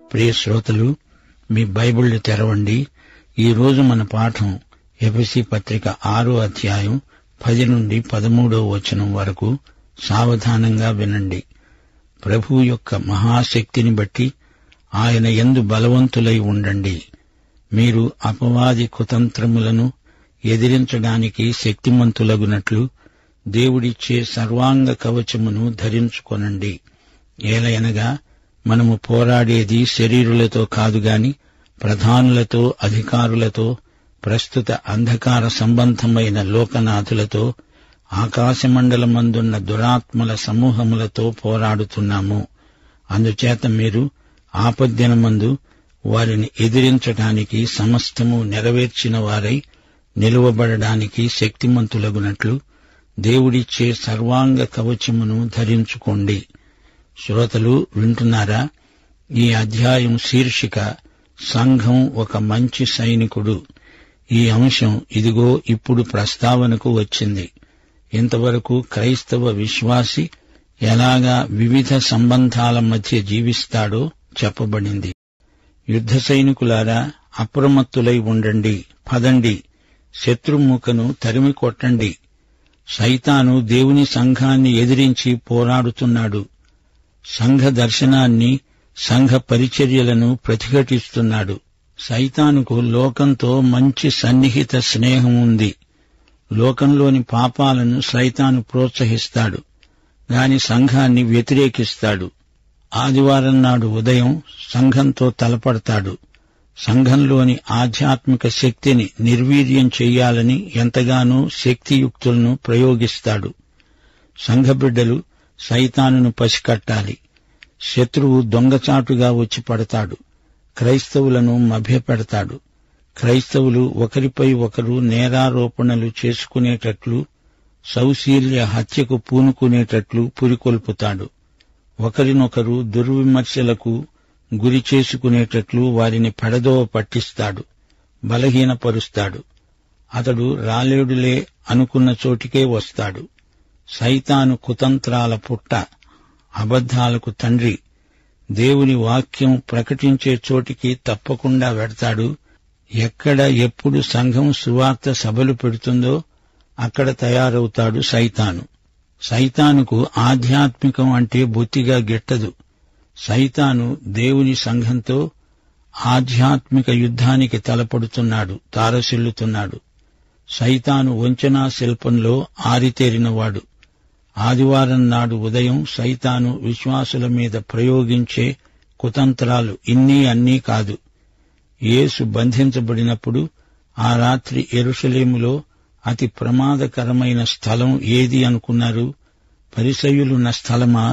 ప్రియ శ్రోతలు మీ బైబిళ్లు తెరవండి ఈ రోజు మన పాఠం ఎఫ్ఎసి పత్రిక ఆరో అధ్యాయం పది నుండి పదమూడో వచనం వరకు సావధానంగా వినండి ప్రభు యొక్క మహాశక్తిని బట్టి ఆయన ఎందు బలవంతులై ఉండండి మీరు అపవాది కుతంత్రములను ఎదిరించడానికి శక్తిమంతులగునట్లు దేవుడిచ్చే సర్వాంగ కవచమును ధరించుకొనండి ఏలయనగా మనము పోరాడేది శరీరులతో కాదుగాని ప్రధానులతో అధికారులతో ప్రస్తుత అంధకార సంబంధమైన లోకనాథులతో ఆకాశమండలమందున్న దురాత్మల సమూహములతో పోరాడుతున్నాము అందుచేత మీరు ఆపద్దినమందు వారిని ఎదిరించటానికి సమస్తము నెరవేర్చిన వారై నిలువబడడానికి శక్తిమంతులగునట్లు దేవుడిచ్చే సర్వాంగ కవచమును ధరించుకోండి శ్రోతలు వింటున్నారా ఈ అధ్యాయం శీర్షిక సంఘం ఒక మంచి సైనికుడు ఈ అంశం ఇదిగో ఇప్పుడు ప్రస్తావనకు వచ్చింది ఇంతవరకు క్రైస్తవ విశ్వాసి ఎలాగా వివిధ సంబంధాల మధ్య జీవిస్తాడో చెప్పబడింది యుద్ధ సైనికులారా అప్రమత్తులై ఉండండి పదండి శత్రుముఖను తరిమి కొట్టండి సైతాను దేవుని సంఘాన్ని ఎదిరించి పోరాడుతున్నాడు సంఘ దర్శనాన్ని సంఘ పరిచర్యలను ప్రతిఘటిస్తున్నాడు సైతానుకు లోకంతో మంచి సన్నిహిత స్నేహం ఉంది లోకంలోని పాపాలను సైతాను ప్రోత్సహిస్తాడు దాని సంఘాన్ని వ్యతిరేకిస్తాడు ఆదివారం నాడు ఉదయం సంఘంతో తలపడతాడు సంఘంలోని ఆధ్యాత్మిక శక్తిని నిర్వీర్యం చెయ్యాలని ఎంతగానో శక్తియుక్తులను ప్రయోగిస్తాడు సంఘ బిడ్డలు సైతానును పసికట్టాలి శత్రువు దొంగచాటుగా వచ్చి పడతాడు క్రైస్తవులను మభ్యపెడతాడు క్రైస్తవులు ఒకరిపై ఒకరు నేరారోపణలు చేసుకునేటట్లు సౌశీల్య హత్యకు పూనుకునేటట్లు పురికొల్పుతాడు ఒకరినొకరు దుర్విమర్శలకు గురి చేసుకునేటట్లు వారిని పెడదోవ పట్టిస్తాడు బలహీనపరుస్తాడు అతడు రాలేడులే అనుకున్న చోటికే వస్తాడు సైతాను కుతంత్రాల పుట్ట అబద్ధాలకు తండ్రి దేవుని వాక్యం ప్రకటించే చోటికి తప్పకుండా వెడతాడు ఎక్కడ ఎప్పుడు సంఘం సువార్త సభలు పెడుతుందో అక్కడ తయారవుతాడు సైతాను సైతానుకు ఆధ్యాత్మికం అంటే బొత్తిగా గిట్టదు సైతాను దేవుని సంఘంతో ఆధ్యాత్మిక యుద్ధానికి తలపడుతున్నాడు తారసిల్లుతున్నాడు సైతాను వంచనా శిల్పంలో ఆరితేరినవాడు ఆదివారం నాడు ఉదయం సైతాను విశ్వాసుల మీద ప్రయోగించే కుతంత్రాలు ఇన్నీ అన్నీ కాదు యేసు బంధించబడినప్పుడు ఆ రాత్రి ఎరుషలేములో అతి ప్రమాదకరమైన స్థలం ఏది అనుకున్నారు పరిసయులున్న స్థలమా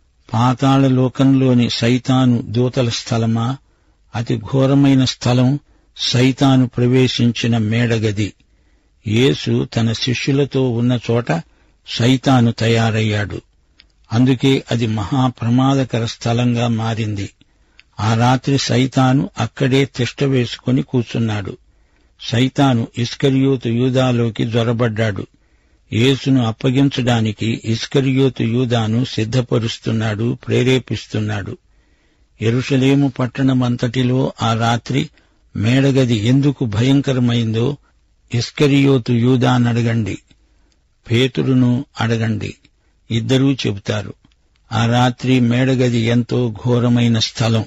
పాతాళలోకంలోని సైతాను దూతల స్థలమా అతి ఘోరమైన స్థలం సైతాను ప్రవేశించిన మేడగది యేసు తన శిష్యులతో ఉన్న చోట సైతాను తయారయ్యాడు అందుకే అది మహాప్రమాదకర స్థలంగా మారింది ఆ రాత్రి సైతాను అక్కడే తిష్ట వేసుకుని కూర్చున్నాడు సైతాను ఇస్కరియోతు యూదాలోకి జొరబడ్డాడు యేసును అప్పగించడానికి ఇస్కరియోతు యూదాను సిద్ధపరుస్తున్నాడు ప్రేరేపిస్తున్నాడు ఎరుషలేము పట్టణమంతటిలో ఆ రాత్రి మేడగది ఎందుకు భయంకరమైందో ఇస్కరియోతు యూదానడగండి పేతురును అడగండి ఇద్దరూ చెబుతారు ఆ రాత్రి మేడగది ఎంతో ఘోరమైన స్థలం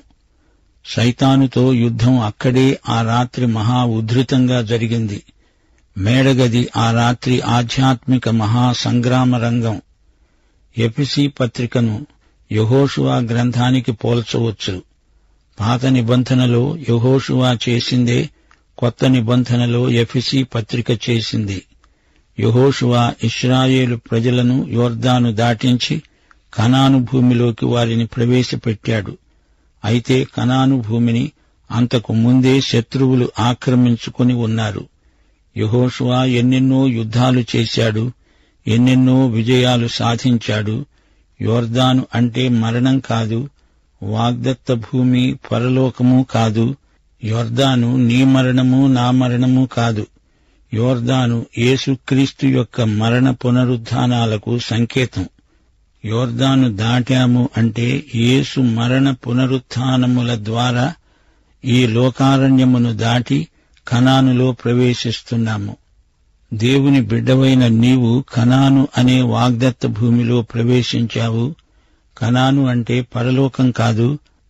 సైతానుతో యుద్ధం అక్కడే ఆ రాత్రి మహా ఉధృతంగా జరిగింది మేడగది ఆ రాత్రి ఆధ్యాత్మిక మహా సంగ్రామ రంగం ఎపిసి పత్రికను యహోషువా గ్రంథానికి పోల్చవచ్చు పాత నిబంధనలో యహోషువా చేసిందే కొత్త నిబంధనలో ఎఫిసి పత్రిక చేసింది యహోషువా ఇస్రాయేలు ప్రజలను యోర్దాను దాటించి కనాను భూమిలోకి వారిని ప్రవేశపెట్టాడు అయితే కనాను భూమిని అంతకు ముందే శత్రువులు ఆక్రమించుకుని ఉన్నారు యహోషువా ఎన్నెన్నో యుద్ధాలు చేశాడు ఎన్నెన్నో విజయాలు సాధించాడు యోర్దాను అంటే మరణం కాదు వాగ్దత్త భూమి పరలోకము కాదు యోర్దాను నీ మరణము నా మరణము కాదు యోర్దాను యేసుక్రీస్తు యొక్క మరణ పునరుద్ధానాలకు సంకేతం యోర్దాను దాటాము అంటే యేసు మరణ పునరుత్నముల ద్వారా ఈ లోకారణ్యమును దాటి కనానులో ప్రవేశిస్తున్నాము దేవుని బిడ్డవైన నీవు కనాను అనే వాగ్దత్త భూమిలో ప్రవేశించావు కనాను అంటే పరలోకం కాదు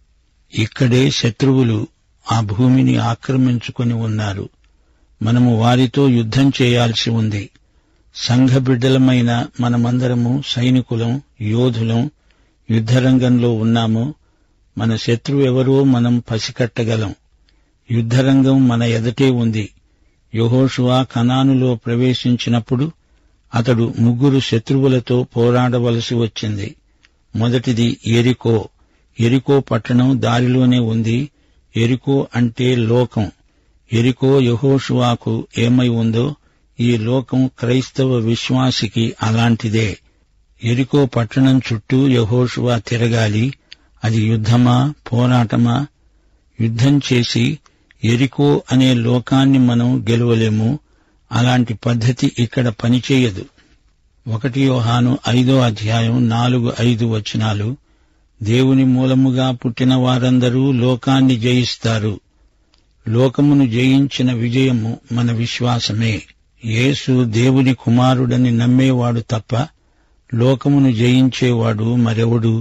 ఇక్కడే శత్రువులు ఆ భూమిని ఆక్రమించుకుని ఉన్నారు మనము వారితో యుద్ధం చేయాల్సి ఉంది సంఘ బిడ్డలమైన మనమందరము సైనికులం యోధులం యుద్ధరంగంలో ఉన్నాము మన శత్రువు ఎవరో మనం పసికట్టగలం యుద్ధరంగం మన ఎదటే ఉంది యహోషువా కనానులో ప్రవేశించినప్పుడు అతడు ముగ్గురు శత్రువులతో పోరాడవలసి వచ్చింది మొదటిది ఎరికో ఎరికో పట్టణం దారిలోనే ఉంది ఎరికో అంటే లోకం ఎరికో యహోషువాకు ఏమై ఉందో ఈ లోకం క్రైస్తవ విశ్వాసికి అలాంటిదే ఎరికో పట్టణం చుట్టూ యహోషువా తిరగాలి అది యుద్ధమా పోరాటమా యుద్ధం చేసి ఎరికో అనే లోకాన్ని మనం గెలవలేము అలాంటి పద్ధతి ఇక్కడ పనిచేయదు ఒకటి యోహాను ఐదో అధ్యాయం నాలుగు ఐదు వచనాలు దేవుని మూలముగా పుట్టిన వారందరూ లోకాన్ని జయిస్తారు లోకమును జయించిన విజయము మన విశ్వాసమే యేసు దేవుని కుమారుడని నమ్మేవాడు తప్ప లోకమును జయించేవాడు మరెవడు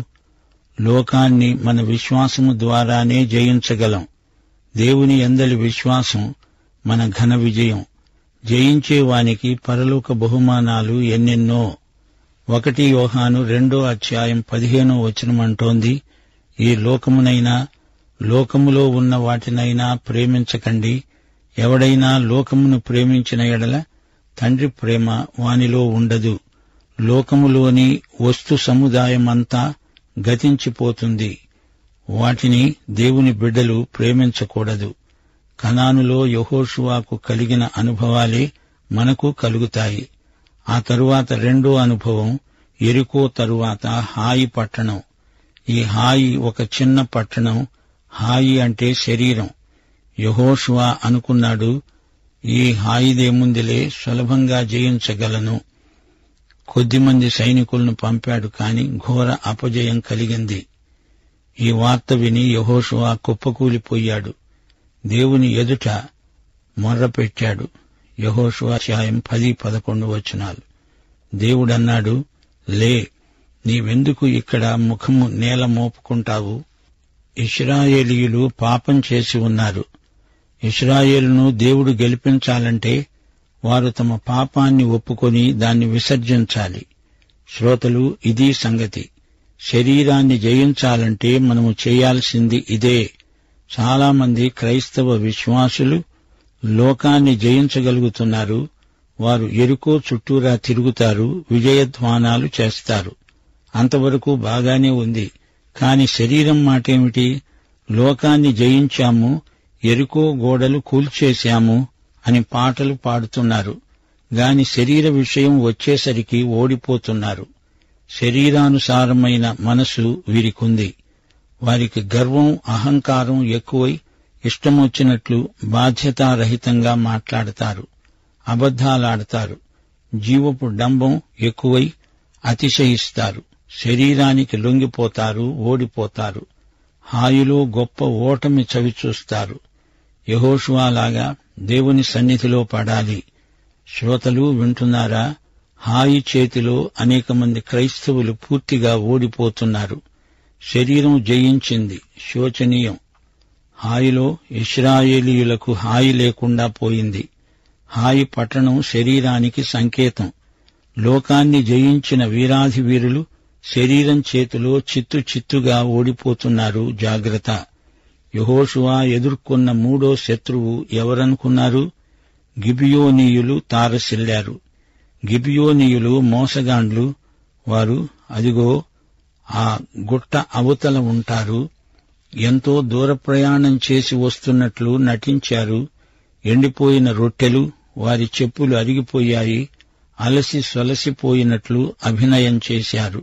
లోకాన్ని మన విశ్వాసము ద్వారానే జయించగలం దేవుని ఎందలి విశ్వాసం మన ఘన విజయం జయించేవానికి పరలోక బహుమానాలు ఎన్నెన్నో ఒకటి యోహాను రెండో అధ్యాయం పదిహేనో వచనమంటోంది ఈ లోకమునైనా లోకములో ఉన్న వాటినైనా ప్రేమించకండి ఎవడైనా లోకమును ప్రేమించిన ఎడల తండ్రి ప్రేమ వానిలో ఉండదు లోకములోని వస్తు సముదాయమంతా గతించిపోతుంది వాటిని దేవుని బిడ్డలు ప్రేమించకూడదు కనానులో యహోషువాకు కలిగిన అనుభవాలే మనకు కలుగుతాయి ఆ తరువాత రెండో అనుభవం ఎరుకో తరువాత హాయి పట్టణం ఈ హాయి ఒక చిన్న పట్టణం హాయి అంటే శరీరం యహోషువా అనుకున్నాడు ఈ హాయిదేముందిలే సులభంగా జయించగలను కొద్దిమంది సైనికులను పంపాడు కాని ఘోర అపజయం కలిగింది ఈ వార్త విని యహోషువా కుప్పకూలిపోయాడు దేవుని ఎదుట మొర్రపెట్టాడు యహోషువాధ్యాయం పది పదకొండు వచనాలు దేవుడన్నాడు లే నీవెందుకు ఇక్కడ ముఖము నేల మోపుకుంటావు ఇస్రాయేలీయులు పాపం చేసి ఉన్నారు ఇస్రాయేలును దేవుడు గెలిపించాలంటే వారు తమ పాపాన్ని ఒప్పుకొని దాన్ని విసర్జించాలి శ్రోతలు ఇదీ సంగతి శరీరాన్ని జయించాలంటే మనము చేయాల్సింది ఇదే చాలామంది క్రైస్తవ విశ్వాసులు లోకాన్ని జయించగలుగుతున్నారు వారు ఎరుకో చుట్టూరా తిరుగుతారు విజయధ్వానాలు చేస్తారు అంతవరకు బాగానే ఉంది కాని శరీరం మాటేమిటి లోకాన్ని జయించాము ఎరుకో గోడలు కూల్చేశాము అని పాటలు పాడుతున్నారు గాని శరీర విషయం వచ్చేసరికి ఓడిపోతున్నారు శరీరానుసారమైన మనసు వీరికుంది వారికి గర్వం అహంకారం ఎక్కువై ఇష్టమొచ్చినట్లు బాధ్యతారహితంగా మాట్లాడతారు అబద్దాలాడతారు జీవపు డంబం ఎక్కువై అతిశయిస్తారు శరీరానికి లొంగిపోతారు ఓడిపోతారు హాయిలో గొప్ప ఓటమి చవిచూస్తారు యహోషువాలాగా దేవుని సన్నిధిలో పడాలి శ్రోతలు వింటున్నారా హాయి చేతిలో అనేక మంది క్రైస్తవులు పూర్తిగా ఓడిపోతున్నారు శరీరం జయించింది శోచనీయం హాయిలో ఇస్రాయేలీయులకు హాయి లేకుండా పోయింది హాయి పట్టణం శరీరానికి సంకేతం లోకాన్ని జయించిన వీరాధి వీరులు శరీరం చేతిలో చిత్తు చిత్తుగా ఓడిపోతున్నారు జాగ్రత్త యహోషువా ఎదుర్కొన్న మూడో శత్రువు ఎవరనుకున్నారు గిబియోనీయులు తారసిల్లారు గిబియోనీయులు మోసగాండ్లు వారు అదిగో ఆ గుట్ట అవతల ఉంటారు ఎంతో దూర ప్రయాణం చేసి వస్తున్నట్లు నటించారు ఎండిపోయిన రొట్టెలు వారి చెప్పులు అరిగిపోయాయి అలసి సొలసిపోయినట్లు అభినయం చేశారు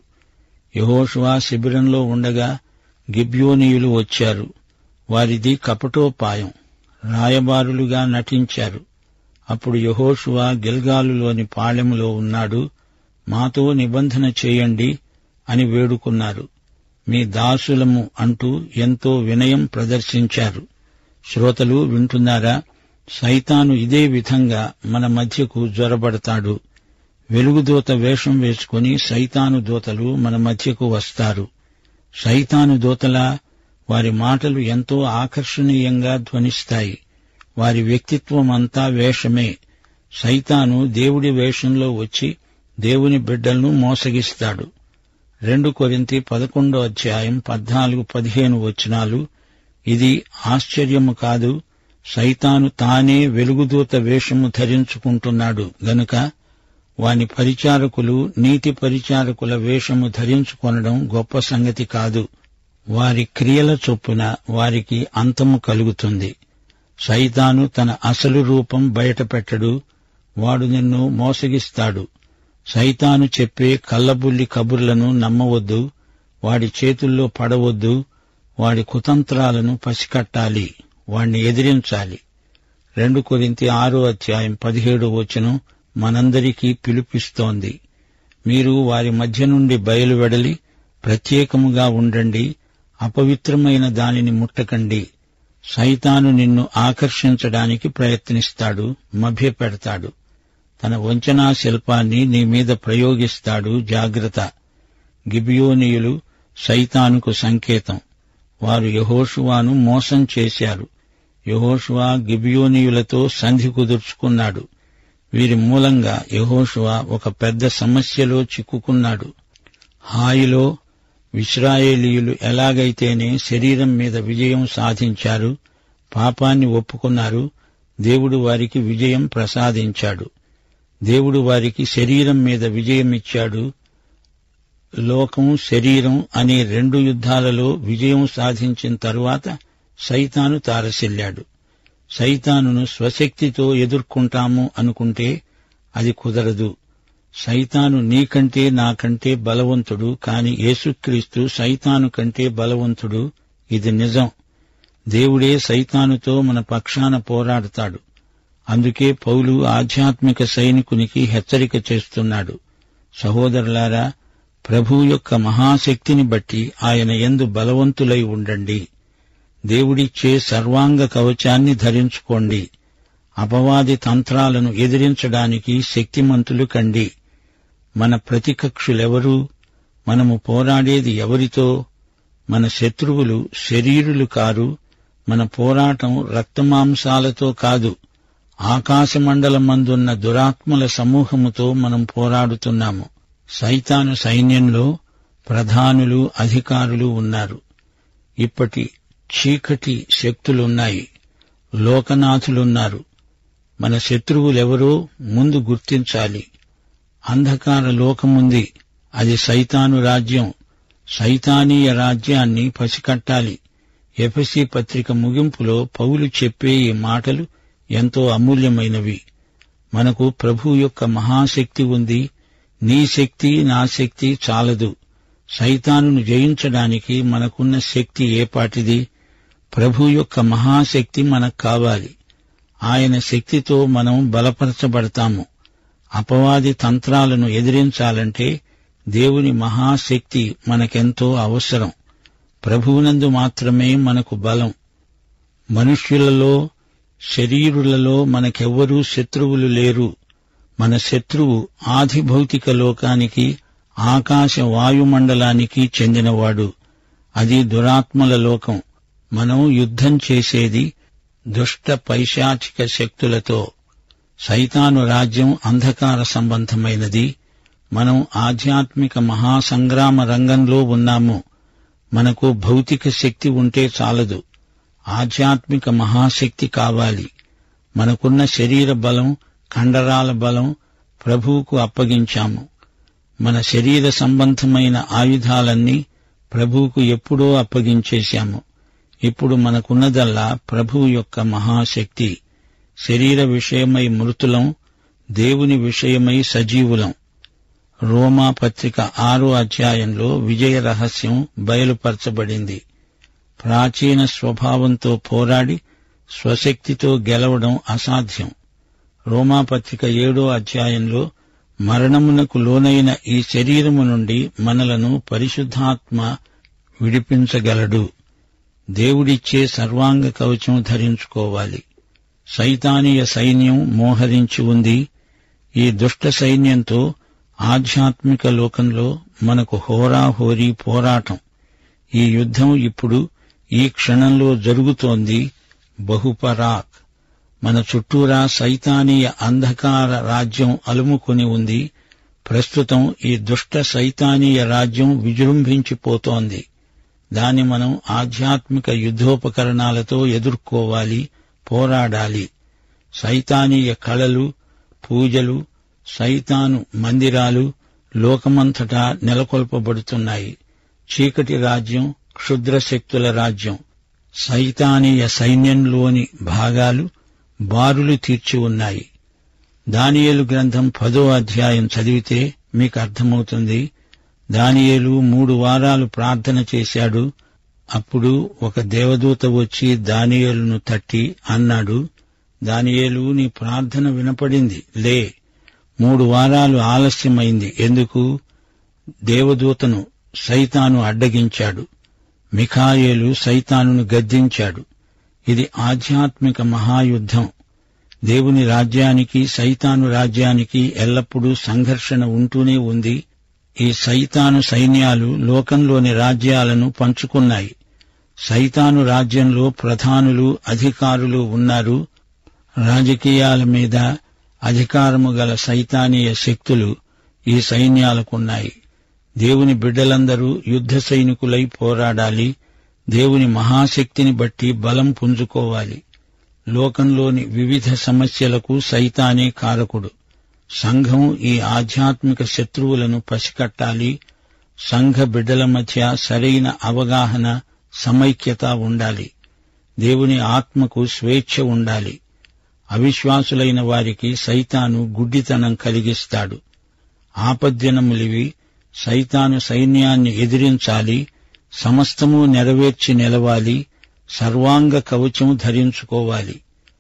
యహోషువా శిబిరంలో ఉండగా గిబ్యోనీయులు వచ్చారు వారిది కపటోపాయం రాయబారులుగా నటించారు అప్పుడు యహోషువా గిల్గాలులోని పాళెములో ఉన్నాడు మాతో నిబంధన చేయండి అని వేడుకున్నారు మీ దాసులము అంటూ ఎంతో వినయం ప్రదర్శించారు శ్రోతలు వింటున్నారా సైతాను ఇదే విధంగా మన మధ్యకు జ్వరబడతాడు వెలుగుదూత వేషం వేసుకుని సైతాను దూతలు మన మధ్యకు వస్తారు సైతాను దూతలా వారి మాటలు ఎంతో ఆకర్షణీయంగా ధ్వనిస్తాయి వారి వ్యక్తిత్వం అంతా వేషమే సైతాను దేవుడి వేషంలో వచ్చి దేవుని బిడ్డలను మోసగిస్తాడు రెండు కొరింతి పదకొండో అధ్యాయం పద్నాలుగు పదిహేను వచనాలు ఇది ఆశ్చర్యము కాదు సైతాను తానే వెలుగుదూత వేషము ధరించుకుంటున్నాడు గనుక వాని పరిచారకులు నీతి పరిచారకుల వేషము ధరించుకొనడం గొప్ప సంగతి కాదు వారి క్రియల చొప్పున వారికి అంతము కలుగుతుంది సైతాను తన అసలు రూపం బయటపెట్టడు వాడు నిన్ను మోసగిస్తాడు సైతాను చెప్పే కల్లబుల్లి కబుర్లను నమ్మవద్దు వాడి చేతుల్లో పడవద్దు వాడి కుతంత్రాలను పసికట్టాలి వాణ్ణి ఎదిరించాలి రెండు కొరింతి ఆరో అధ్యాయం పదిహేడు వచనం మనందరికీ పిలుపిస్తోంది మీరు వారి మధ్య నుండి బయలువెడలి ప్రత్యేకముగా ఉండండి అపవిత్రమైన దానిని ముట్టకండి సైతాను నిన్ను ఆకర్షించడానికి ప్రయత్నిస్తాడు మభ్యపెడతాడు తన వంచనా శిల్పాన్ని నీ మీద ప్రయోగిస్తాడు జాగ్రత్త గిబియోనియులు సైతానుకు సంకేతం వారు యహోషువాను మోసం చేశారు యహోషువా గిబియోనియులతో సంధి కుదుర్చుకున్నాడు వీరి మూలంగా యహోషువా ఒక పెద్ద సమస్యలో చిక్కుకున్నాడు హాయిలో విశ్రాయేలీయులు ఎలాగైతేనే శరీరం మీద విజయం సాధించారు పాపాన్ని ఒప్పుకున్నారు దేవుడు వారికి విజయం ప్రసాదించాడు దేవుడు వారికి శరీరం మీద విజయమిచ్చాడు లోకం శరీరం అనే రెండు యుద్ధాలలో విజయం సాధించిన తరువాత సైతాను తారసిల్లాడు సైతానును స్వశక్తితో ఎదుర్కొంటాము అనుకుంటే అది కుదరదు సైతాను నీకంటే నాకంటే బలవంతుడు కాని యేసుక్రీస్తు సైతాను కంటే బలవంతుడు ఇది నిజం దేవుడే సైతానుతో మన పక్షాన పోరాడతాడు అందుకే పౌలు ఆధ్యాత్మిక సైనికునికి హెచ్చరిక చేస్తున్నాడు సహోదరులారా ప్రభు యొక్క మహాశక్తిని బట్టి ఆయన ఎందు బలవంతులై ఉండండి దేవుడిచ్చే సర్వాంగ కవచాన్ని ధరించుకోండి అపవాది తంత్రాలను ఎదిరించడానికి శక్తిమంతులు కండి మన ప్రతికక్షులెవరు మనము పోరాడేది ఎవరితో మన శత్రువులు శరీరులు కారు మన పోరాటం రక్తమాంసాలతో కాదు ఆకాశమండలమందున్న దురాత్మల సమూహముతో మనం పోరాడుతున్నాము సైతాను సైన్యంలో ప్రధానులు అధికారులు ఉన్నారు ఇప్పటి చీకటి శక్తులున్నాయి లోకనాథులున్నారు మన శత్రువులెవరో ముందు గుర్తించాలి అంధకార లోకముంది అది సైతాను రాజ్యం సైతానీయ రాజ్యాన్ని పసికట్టాలి ఎఫసి పత్రిక ముగింపులో పౌలు చెప్పే ఈ మాటలు ఎంతో అమూల్యమైనవి మనకు ప్రభు యొక్క మహాశక్తి ఉంది నీ శక్తి నా శక్తి చాలదు సైతానును జయించడానికి మనకున్న శక్తి ఏపాటిది ప్రభు యొక్క మహాశక్తి మనకు కావాలి ఆయన శక్తితో మనం బలపరచబడతాము అపవాది తంత్రాలను ఎదిరించాలంటే దేవుని మహాశక్తి మనకెంతో అవసరం ప్రభువునందు మాత్రమే మనకు బలం మనుష్యులలో శరీరులలో మనకెవ్వరూ శత్రువులు లేరు మన శత్రువు ఆది భౌతిక లోకానికి ఆకాశ వాయుమండలానికి చెందినవాడు అది దురాత్మల లోకం మనం యుద్ధం చేసేది దుష్ట పైశాచిక శక్తులతో సైతాను రాజ్యం అంధకార సంబంధమైనది మనం ఆధ్యాత్మిక మహాసంగ్రామ రంగంలో ఉన్నాము మనకు భౌతిక శక్తి ఉంటే చాలదు ఆధ్యాత్మిక మహాశక్తి కావాలి మనకున్న శరీర బలం కండరాల బలం ప్రభువుకు అప్పగించాము మన శరీర సంబంధమైన ఆయుధాలన్నీ ప్రభువుకు ఎప్పుడో అప్పగించేశాము ఇప్పుడు మనకున్నదల్లా ప్రభువు యొక్క మహాశక్తి శరీర విషయమై మృతులం దేవుని విషయమై సజీవులం రోమా పత్రిక ఆరో అధ్యాయంలో విజయ రహస్యం బయలుపరచబడింది ప్రాచీన స్వభావంతో పోరాడి స్వశక్తితో గెలవడం అసాధ్యం రోమాపత్రిక ఏడో అధ్యాయంలో మరణమునకు లోనైన ఈ శరీరము నుండి మనలను పరిశుద్ధాత్మ విడిపించగలడు దేవుడిచ్చే సర్వాంగ కవచం ధరించుకోవాలి సైతానీయ సైన్యం మోహరించి ఉంది ఈ దుష్ట సైన్యంతో ఆధ్యాత్మిక లోకంలో మనకు హోరాహోరీ పోరాటం ఈ యుద్ధం ఇప్పుడు ఈ క్షణంలో జరుగుతోంది బహుపరాక్ మన చుట్టూరా సైతానీయ అంధకార రాజ్యం అలుముకొని ఉంది ప్రస్తుతం ఈ దుష్ట సైతానీయ రాజ్యం విజృంభించిపోతోంది దాన్ని మనం ఆధ్యాత్మిక యుద్ధోపకరణాలతో ఎదుర్కోవాలి పోరాడాలి సైతానీయ కళలు పూజలు సైతాను మందిరాలు లోకమంతటా నెలకొల్పబడుతున్నాయి చీకటి రాజ్యం క్షుద్ర శక్తుల రాజ్యం సైతానీయ సైన్యంలోని భాగాలు బారులు తీర్చి ఉన్నాయి దానియేలు గ్రంథం పదో అధ్యాయం చదివితే మీకు అర్థమవుతుంది దానియేలు మూడు వారాలు ప్రార్థన చేశాడు అప్పుడు ఒక దేవదూత వచ్చి దానియేలును తట్టి అన్నాడు దానియేలు నీ ప్రార్థన వినపడింది లే మూడు వారాలు ఆలస్యమైంది ఎందుకు దేవదూతను సైతాను అడ్డగించాడు మిఖాయేలు సైతానును గద్దించాడు ఇది ఆధ్యాత్మిక మహాయుద్ధం దేవుని రాజ్యానికి సైతాను రాజ్యానికి ఎల్లప్పుడూ సంఘర్షణ ఉంటూనే ఉంది ఈ సైతాను సైన్యాలు లోకంలోని రాజ్యాలను పంచుకున్నాయి సైతాను రాజ్యంలో ప్రధానులు అధికారులు ఉన్నారు రాజకీయాల మీద అధికారము గల సైతానీయ శక్తులు ఈ సైన్యాలకున్నాయి దేవుని బిడ్డలందరూ యుద్ధ సైనికులై పోరాడాలి దేవుని మహాశక్తిని బట్టి బలం పుంజుకోవాలి లోకంలోని వివిధ సమస్యలకు సైతానే కారకుడు సంఘం ఈ ఆధ్యాత్మిక శత్రువులను పసికట్టాలి సంఘ బిడ్డల మధ్య సరైన అవగాహన సమైక్యత ఉండాలి దేవుని ఆత్మకు స్వేచ్ఛ ఉండాలి అవిశ్వాసులైన వారికి సైతాను గుడ్డితనం కలిగిస్తాడు ఆపద్దినములివి సైతాను సైన్యాన్ని ఎదిరించాలి సమస్తము నెరవేర్చి నిలవాలి సర్వాంగ కవచం ధరించుకోవాలి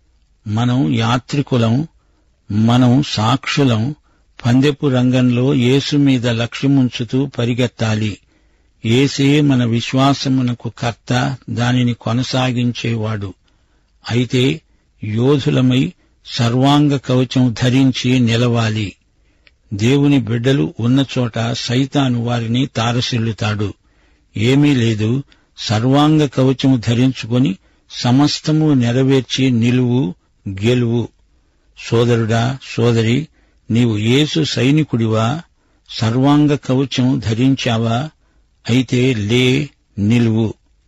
మనం యాత్రికులం మనం సాక్షులం పందెపు రంగంలో యేసు మీద లక్ష్యముంచుతూ పరిగెత్తాలి ఏసే మన విశ్వాసమునకు కర్త దానిని కొనసాగించేవాడు అయితే యోధులమై సర్వాంగ కవచం ధరించి నిలవాలి దేవుని బిడ్డలు ఉన్నచోట సైతాను వారిని తారసిల్లుతాడు ఏమీ లేదు సర్వాంగ కవచము ధరించుకొని సమస్తము నెరవేర్చి నిలువు గెలువు సోదరుడా సోదరి నీవు యేసు సైనికుడివా సర్వాంగ కవచం ధరించావా అయితే లే నిలువు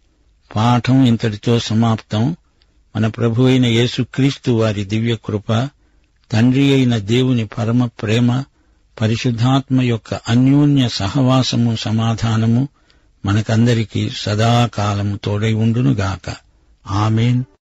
పాఠం ఇంతటితో సమాప్తం మన ప్రభు అయిన యేసుక్రీస్తు వారి దివ్య కృప తండ్రి అయిన దేవుని పరమ ప్రేమ పరిశుద్ధాత్మ యొక్క అన్యోన్య సహవాసము సమాధానము మనకందరికీ సదాకాలము తోడై ఉండునుగాక ఆమెన్